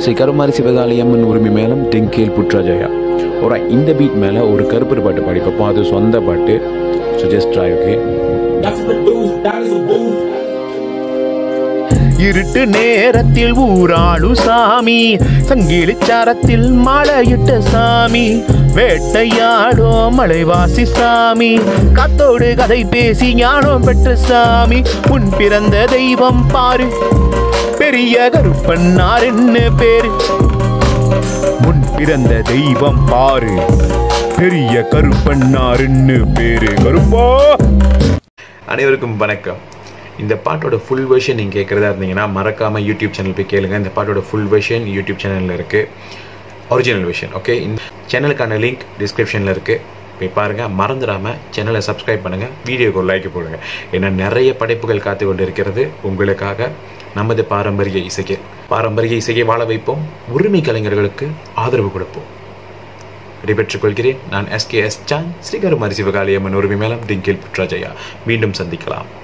ஸ்ரீ கருமாரி சிவகாளியம்மன் உரிமை மேலம் டிங்கேல் புட்ராஜயா ஒரு இந்த பீட் மேலே ஒரு கருப்பர் பாட்டு பாடி பார்ப்போம் அது சொந்த பாட்டு so just try okay That's a booze, that is a booze. இருட்டு நேரத்தில் ஊராளு சாமி சங்கிலிச்சாரத்தில் மழையிட்ட சாமி வேட்டையாடோ மலைவாசி சாமி காத்தோடு கதை பேசி ஞானம் பெற்ற சாமி உன் பிறந்த தெய்வம் பாரு பெரிய கருப்பன்னார் என்ன பேரு முன் பிறந்த தெய்வம் பாரு பெரிய கருப்பன்னாருன்னு பேரு கருப்பா அனைவருக்கும் வணக்கம் இந்த பாட்டோட ஃபுல் வெர்ஷன் நீங்கள் கேட்குறதா இருந்தீங்கன்னா மறக்காமல் யூடியூப் சேனல் போய் கேளுங்க இந்த பாட்டோட ஃபுல் வெர்ஷன் யூடியூப் சேனலில் இருக்குது ஒரிஜினல் வெர்ஷன் ஓகே இந்த சேனலுக்கான லிங்க் டிஸ்கிரிப்ஷனில் இருக்குது போய் பாருங்கள் மறந்துடாமல் சேனலை சப்ஸ்கிரைப் பண்ணுங்கள் வீடியோக்கு ஒரு லைக் போடுங்க ஏன்னா நிறைய படைப்புகள் காத்து கொண்டு இருக்கிறது உங்களுக்காக நமது பாரம்பரிய இசைக்கு பாரம்பரிய இசையை வாழ வைப்போம் உரிமை கலைஞர்களுக்கு ஆதரவு கொடுப்போம் விடைபெற்றுக் கொள்கிறேன் நான் எஸ்கே எஸ் சான் ஸ்ரீகருமாரி சிவகாளியம்மன் உரிமை மேலம் டிங்கில் புட்ராஜயா மீண்டும் சந்திக்கலாம்